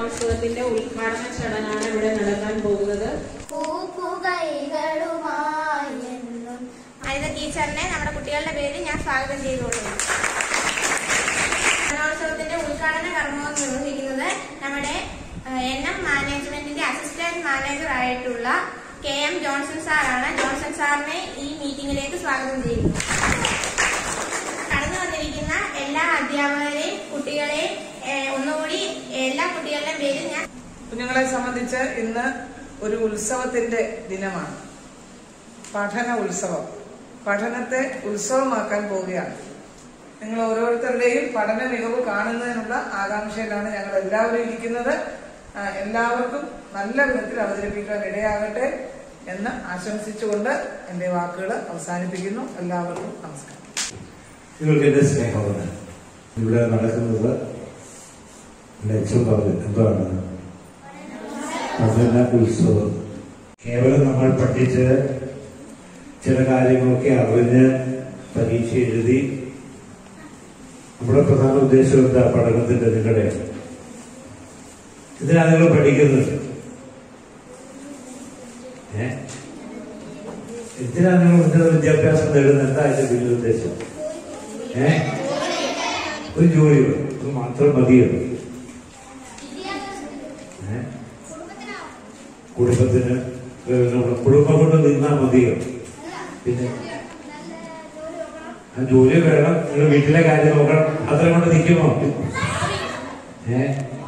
പഠനോത്സവത്തിന്റെ ഉദ്ഘാടന ചടങ്ങാണ് ഇവിടെ നടക്കാൻ പോകുന്നത് പൂപ്പുകൈകളുമായി എന്നും അനിത ടീച്ചറിനെ നമ്മുടെ കുട്ടികളുടെ പേരിൽ ഞാൻ സ്വാഗതം ചെയ്തുകൊള്ളുന്നു കലോത്സവത്തിന്റെ ഉദ്ഘാടന കർമ്മം നിർവഹിക്കുന്നത് നമ്മുടെ എൻ എം മാനേജ്മെന്റിന്റെ അസിസ്റ്റന്റ് മാനേജർ ആയിട്ടുള്ള കെ എം ജോൺസൺ സാറാണ് ജോൺസൺ സാറിനെ ഈ മീറ്റിംഗിലേക്ക് സ്വാഗതം ചെയ്യുന്നു കടന്നു വന്നിരിക്കുന്ന എല്ലാ അധ്യാപകരെയും കുട്ടികളെയും ഏഹ്, ഒന്നുകൂടി എല്ലാ കുട്ടികളുടെയും പേരിൽ ഞാൻ കുഞ്ഞുങ്ങളെ സംബന്ധിച്ച് ഇന്ന് ഒരു ഉത്സവത്തിന്റെ ദിനമാണ് പഠന ഉത്സവം പഠനത്തെ ഉത്സവമാക്കാൻ പോവുകയാണ് നിങ്ങൾ ഓരോരുത്തരുടെയും പഠന മികവ് കാണുന്നതിനുള്ള ആകാംക്ഷയിലാണ് ഞങ്ങൾ എല്ലാവരും ഇരിക്കുന്നത് ആ, എല്ലാവർക്കും നല്ല വിധത്തിൽ അവതരിപ്പിക്കാൻ ഇടയാകട്ടെ എന്ന് ആശംസിച്ചുകൊണ്ട് എന്റെ വാക്കുകൾ അവസാനിപ്പിക്കുന്നു എല്ലാവർക്കും നമസ്കാരം നിങ്ങൾക്ക് എന്റെ സ്നേഹമാണ് ഇവിടെ നടക്കുന്നത് ലക്ഷ്യം പറഞ്ഞു എന്താണ് പഠന ഉത്സവം കേവലം നമ്മൾ പഠിച്ച് ചില കാര്യങ്ങളൊക്കെ അറിഞ്ഞ് പരീക്ഷ എഴുതി നമ്മുടെ പ്രധാന ഉദ്ദേശം എന്താ പഠനത്തിന്റെ നിങ്ങളുടെ ഇതിനാണ് നിങ്ങൾ പഠിക്കുന്നത് ഏ എന്തിനാണ് നിങ്ങൾ ഉന്നത വിദ്യാഭ്യാസം നേടുന്നത് എന്താ അതിന്റെ പിന്നിൽ ഉദ്ദേശം ഏ ഒരു ജോലി വേണം. അത് മാത്രം മതിയോ ഏ? കുടുംബത്തിന് ഏ, നമ്മുടെ കുടുംബം കൊണ്ട് നിന്നാ മതിയോ പിന്നെ ആ ജോലി വേണം നിങ്ങൾ വീട്ടിലെ കാര്യം നോക്കണം അത്ര കൊണ്ട് നിൽക്കുമോ ഏ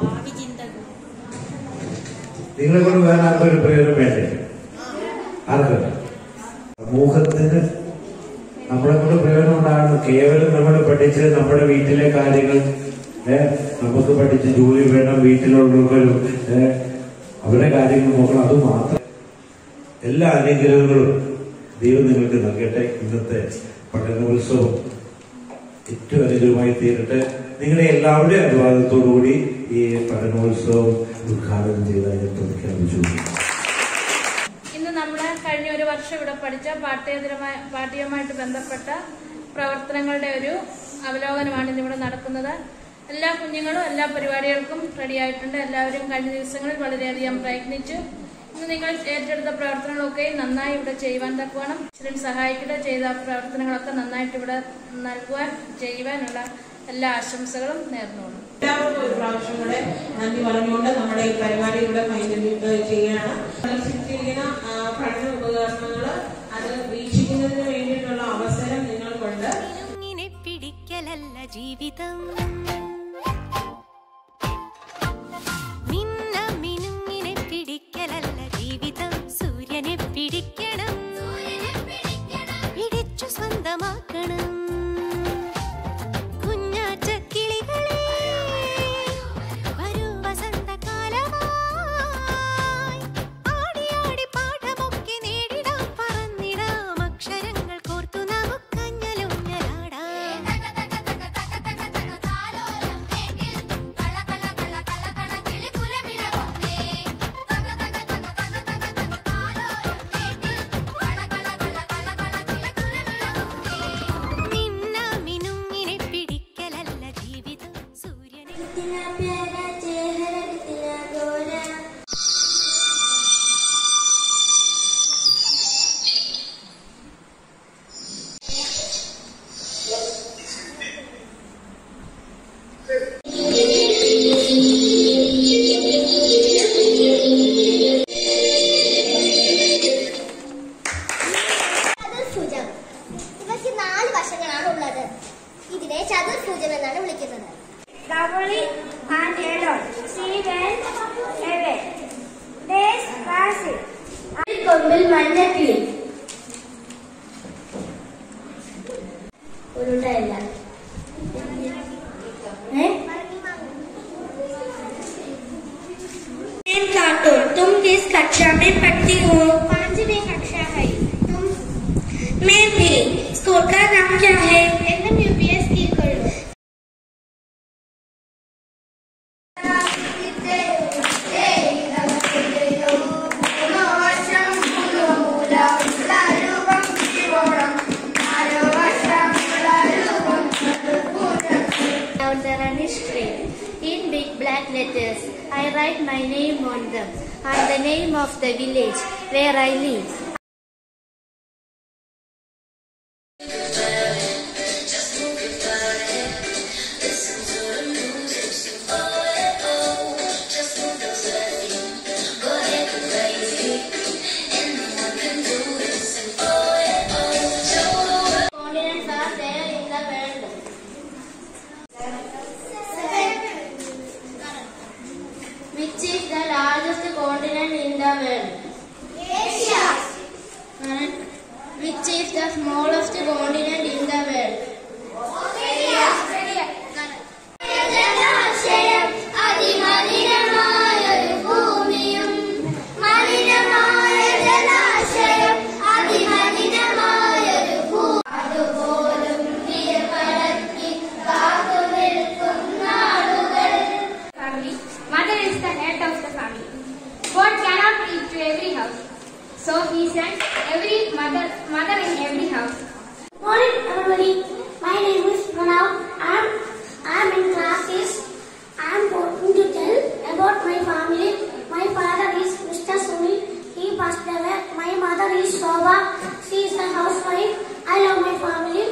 നിങ്ങളെ കൊണ്ട് വേറെ ആർക്കൊരു പ്രയോജനം വേണ്ടേ ആർക്ക് സമൂഹത്തിന് നമ്മളെ കൊണ്ട് പ്രയോജനം ഉണ്ടാകുന്നു കേവലം നമ്മൾ പഠിച്ച് നമ്മുടെ വീട്ടിലെ കാര്യങ്ങൾ ഏ, നമുക്ക് പഠിച്ച് ജോലി വേണം വീട്ടിലുള്ളവരും ഏ, അവരുടെ കാര്യങ്ങൾ നോക്കണം അത് മാത്രം എല്ലാ അനുഗ്രഹങ്ങളും ദൈവം നിങ്ങൾക്ക് നൽകട്ടെ ഇന്നത്തെ പഠനോത്സവം ഏറ്റവും അനുഗ്രഹമായി തീരട്ടെ നിങ്ങളുടെ എല്ലാവരുടെയും അനുവാദത്തോടുകൂടി ഈ പഠനോത്സവം ഉദ്ഘാടനം ചെയ്താൽ ഞാൻ പ്രഖ്യാപിച്ചു ഇന്ന് നമ്മൾ കഴിഞ്ഞ ഒരു വർഷം ഇവിടെ പഠിച്ച പാഠ്യേതരമായ പാഠ്യവുമായിട്ട് ബന്ധപ്പെട്ട പ്രവർത്തനങ്ങളുടെ ഒരു അവലോകനമാണ് ഇന്നിവിടെ നടക്കുന്നത് എല്ലാ കുഞ്ഞുങ്ങളും എല്ലാ പരിപാടികൾക്കും റെഡിയായിട്ടുണ്ട് എല്ലാവരും കഴിഞ്ഞ ദിവസങ്ങളിൽ വളരെയധികം പ്രയത്നിച്ചു ഇന്ന് നിങ്ങൾ ഏറ്റെടുത്ത പ്രവർത്തനങ്ങളൊക്കെ നന്നായി ഇവിടെ ചെയ്യുവാൻ തക്കവണ്ണം ചിലൻ സഹായിക്കട്ടെ ചെയ്ത പ്രവർത്തനങ്ങളൊക്കെ നന്നായിട്ട് ഇവിടെ നൽകുവാൻ ചെയ്യുവാനുള്ള എല്ലാ ആശംസകളും നേർന്നുകൊള്ളു എല്ലാവർക്കും ഒരു പ്രാവശ്യം കൂടെ നന്ദി പറഞ്ഞുകൊണ്ട് നമ്മുടെ ഈ പരിപാടി ഇവിടെ ഫൈനൽ ചെയ്യുകയാണ് പ്രദർശിപ്പിച്ചിരിക്കുന്ന ആ, പഠന ഉപകരണങ്ങൾ അത് വീക്ഷിക്കുന്നതിന് വേണ്ടിയിട്ടുള്ള അവസരം നിങ്ങൾക്കുണ്ട് ഇങ്ങനെ പിടിക്കലല്ല ജീവിതം മിന്ന മിനുങ്ങിനെ പിടിക്കലല്ല ജീവിതം സൂര്യനെ പിടിക്കണം പിടിച്ചു സ്വന്തമാക്കണം കുഞ്ഞാറ്റ കിളികളെ വരൂ വസന്തകാലമായി ആടി ആടി പാഠമൊക്കെ നേടിടാം പറന്നിടാം അക്ഷരങ്ങൾ കോർത്തു നമുക്കഞ്ഞലുഞ്ഞലാടാം നിന്ന മിനുങ്ങിനെ പിടിക്കലല്ല ജീവിതം സൂര്യനെ ചതുർഭുജം ഇവയ്ക്ക് നാല് വശങ്ങളാണ് ഉള്ളത് ഇതിനെ ചതുർഭുജം എന്നാണ് വിളിക്കുന്നത് കൊമ്പിൽ മഞ്ഞക്കിളി ഉരുണ്ടല്ല कार्टून तुम किस कक्षा में पढ़ती हो पांचवी कक्षा है तुम मैं भी स्कूल का नाम क्या है एन यू पी एस की करो Out there on history in big black letters. I write my name on them and the name of the village where I live. Continents are there in the world. Which is the largest continent in the world? Asia. And which is the smallest continent in the world? Australia. ജലാശയം അതിമലിനമായൊരു ഭൂമിയും മലിനമായ ജലാശയം അതിമലിനമായൊരു ഭൂ അതുപോലും നിരപരത്തി കാത്തു നിൽക്കുന്ന ആളുകൾ family. Mother is the head of the family. God cannot reach to every house. So he sent every mother mother in every house. Morning, everybody. My name is Pranav. I'm I'm in class six. I'm going to tell about my family. My father is Mr. Sunil. He passed away. My mother is Shobha. She is the housewife. I love my family.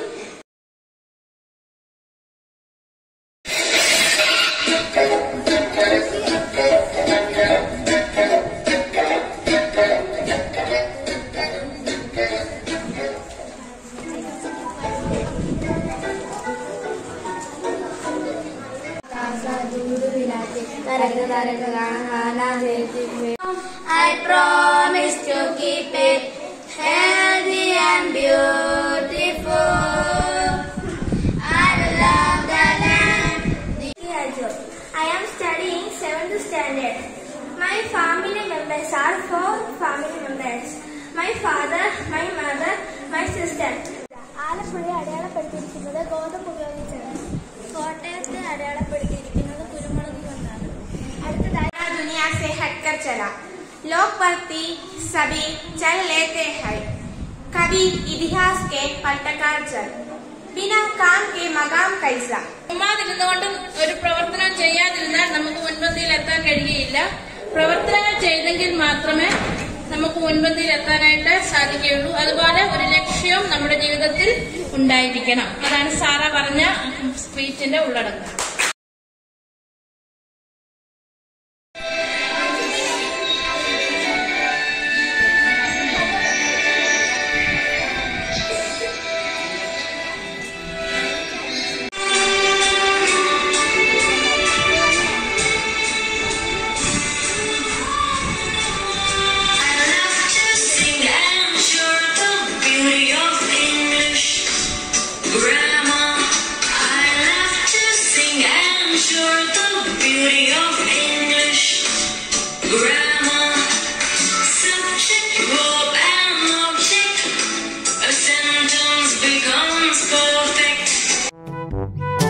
I promise to keep it healthy and beautiful. I love the land. I am studying 7th standard. My family members are four family members. My father, my mother, my sister. ആലപ്പുഴയെ അടയാളപ്പെടുത്തിയിരിക്കുന്നത് ഗോതമ്പ് ഉപയോഗിച്ചാണ് കോട്ടയത്തെ അടയാളപ്പെടുത്തിയിരിക്കുന്നത് കുരുമുളക് കൊണ്ടാണ് അടുത്തതായി दुनिया से हटकर चला लोग पढ़ती सभी चल लेते हैं कभी इतिहास के पलटकार चल बिना काम के मकाम कैसा ചുമ്മാതിരുന്നുകൊണ്ട് ഒരു പ്രവർത്തനം ചെയ്യാതിരുന്നാൽ നമുക്ക് മുൻപന്തിയിൽ എത്താൻ കഴിയുകയില്ല പ്രവർത്തനങ്ങൾ ചെയ്തെങ്കിൽ മാത്രമേ നമുക്ക് മുൻപന്തിയിൽ എത്താനായിട്ട് സാധിക്കുകയുള്ളൂ അതുപോലെ ഒരു ലക്ഷ്യം നമ്മുടെ ജീവിതത്തിൽ ഉണ്ടായിരിക്കണം അതാണ് സാറ പറഞ്ഞ സ്പീച്ചിന്റെ ഉള്ളടക്കം Grammar, subject, verb, and object. A sentence becomes perfect.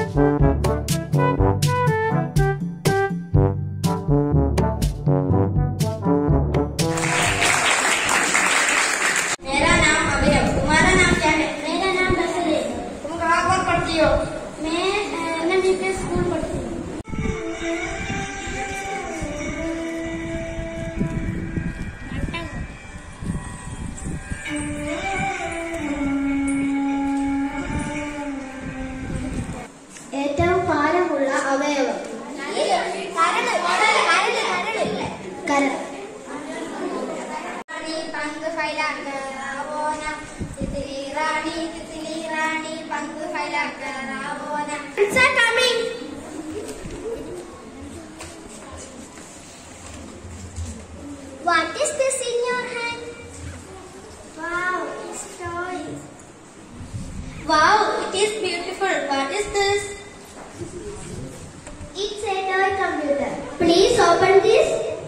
मेरा नाम अभय तुम्हारा नाम क्या है मेरा नाम बसले तुम कहाँ पर पढ़ती हो मैं एन एम स्कूल पढ़ती हूँ ഏറ്റവും ഭാരമുള്ള അവയവം കരൾ റാണി പങ്ക് ഫൈലാക്കറാവോന തിത്തിലി റാണി തിത്തിലി റാണി പങ്ക് ഫൈലാക്കറാവോന Answer coming. What is this in your hand? Wow, it's toys. Wow, it is beautiful. What is this? It's a toy computer. Please open this.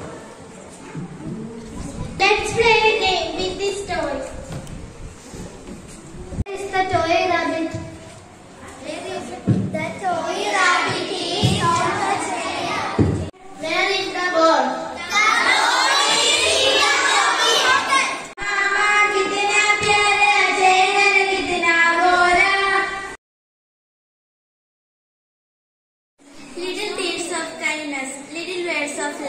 Let's play a game with this toy. Where is the toy rabbit? Where is it? The toy rabbit is on the chair. Where is the ball? मामा कितना प्यारा चेहरा कितना गोरा Little deeds of kindness, little words of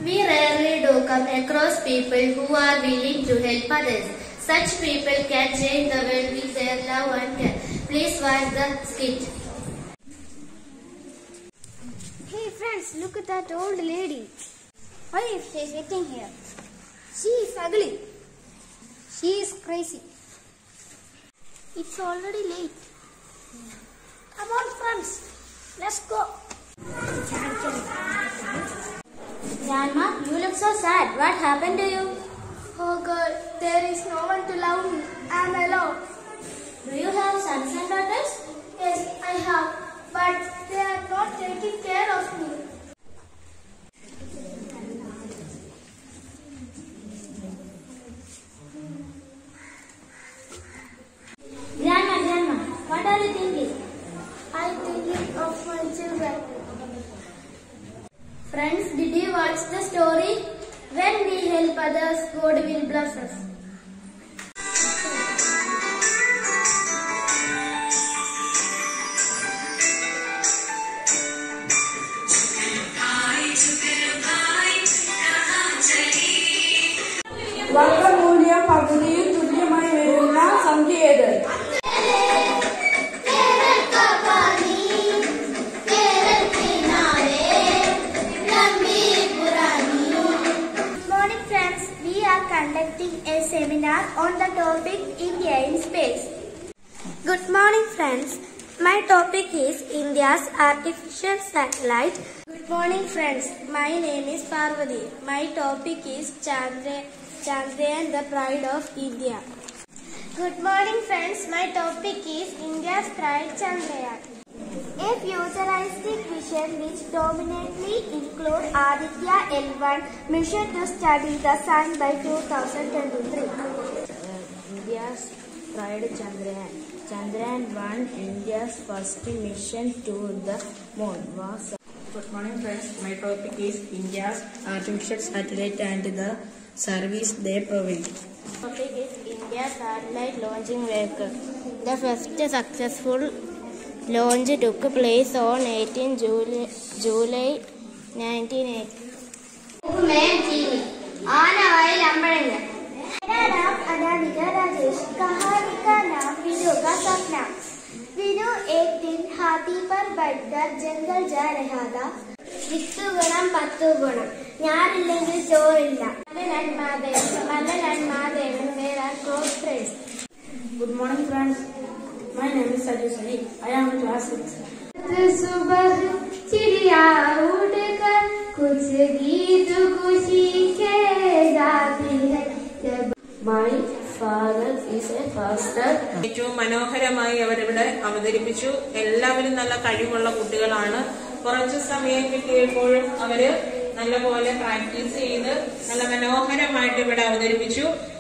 We rarely do come across people who are willing to help others. Such people can change the world with their love and care. Please watch the skit. Hey friends, look at that old lady. Why is she sitting here? She is ugly. She is crazy. It's already late. Come on friends, let's go. Grandma, you look so sad. What happened to you? Oh girl, there is no one to love me. I am alone. Do you have sons and daughters? Yes, I have, but they are not taking care of me. Grandma, grandma, what are you thinking? I am thinking of my children. Friends, did you watch the story? When we help others, God will bless us. വർഗമൂല്യം പകുതിയിൽ തുല്യമായി വരുന്ന സംഖ്യ ഏത് Good morning friends, we are conducting a seminar on the topic India in space. Good morning friends, my topic is India's artificial satellite. Good morning friends, my name is Parvati. My topic is Chandra, Chandrayaan, the pride of India. Good morning friends, my topic is India's pride Chandrayaan. A futuristic vision which dominantly include Aditya L1 mission to study the sun by 2023. India's pride Chandrayaan. Chandrayaan 1, India's first mission to the moon was. Good morning friends, my topic is India's artificial satellite and the service they provide. Topic is India's satellite launching vehicle. The first successful launch took place on 18 July, July 1980. ആനവായിൽ അമ്പഴങ്ങ मेरा नाम अनामिका राजेश कहानी का नाम विनु का सपना विनु एक दिन हाथी पर बैठकर जंगल जा रहा था വിത്ത് ഗുണം പത്ത് ഗുണം ഞാനില്ലെങ്കിൽ ചോറില്ല പല നന്മാതയും പല നന്മാതയും വേറെ close friends Good morning friends, my name is Sajid Sadiq. I am in class 6. सुबह चिड़िया उड़कर कुछ गीत खुशी के गाती है जब My father is a pastor. ഏറ്റവും മനോഹരമായി അവരിവിടെ അവതരിപ്പിച്ചു എല്ലാവരും നല്ല കഴിവുള്ള കുട്ടികളാണ് കുറച്ച് സമയം കിട്ടിയപ്പോഴും അവര് നല്ലപോലെ പ്രാക്ടീസ് ചെയ്ത് നല്ല മനോഹരമായിട്ട് ഇവിടെ അവതരിപ്പിച്ചു